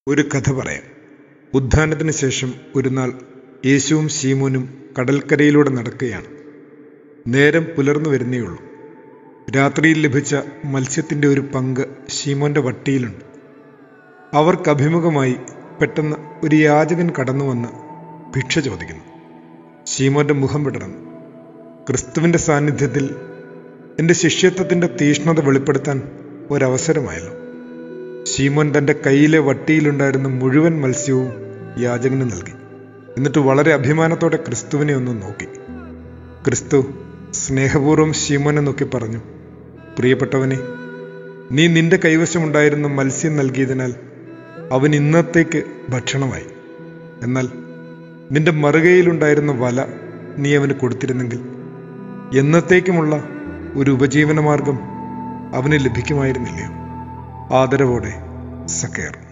ഒരു കഥ പറയാം ഉത്ഥാനത്തിന് ശേഷം ഒരു നാൾ യേശുവും ശീമോനും കടൽക്കരയിലൂടെ നടക്കുകയാണ് നേരം പുലർന്നു വരുന്നേയുള്ളൂ രാത്രിയിൽ ലഭിച്ച മത്സ്യത്തിൻ്റെ ഒരു പങ്ക് ശീമോന്റെ വട്ടിയിലുണ്ട് അവർക്ക് അഭിമുഖമായി പെട്ടെന്ന് ഒരു യാചകൻ കടന്നു വന്ന് ഭിക്ഷ ചോദിക്കുന്നു ശീമോന്റെ മുഖം വിടർന്നു ക്രിസ്തുവിൻ്റെ സാന്നിധ്യത്തിൽ എൻ്റെ ശിഷ്യത്വത്തിൻ്റെ തീഷ്ണത വെളിപ്പെടുത്താൻ ഒരവസരമായല്ലോ ശീമോൻ തൻ്റെ കയ്യിലെ വട്ടിയിലുണ്ടായിരുന്ന മുഴുവൻ മത്സ്യവും യാചകന് നൽകി എന്നിട്ട് വളരെ അഭിമാനത്തോടെ ക്രിസ്തുവിനെ ഒന്ന് നോക്കി ക്രിസ്തു സ്നേഹപൂർവ്വം ശീമോനെ നോക്കി പറഞ്ഞു പ്രിയപ്പെട്ടവനെ നീ നിന്റെ കൈവശമുണ്ടായിരുന്ന മത്സ്യം നൽകിയതിനാൽ അവൻ ഇന്നത്തേക്ക് ഭക്ഷണമായി എന്നാൽ നിന്റെ മറുകയിലുണ്ടായിരുന്ന വല നീ അവന് കൊടുത്തിരുന്നെങ്കിൽ എന്നത്തേക്കുമുള്ള ഒരു ഉപജീവനമാർഗം അവന് ലഭിക്കുമായിരുന്നില്ലയോ ആദരവോടെ സക്കേർ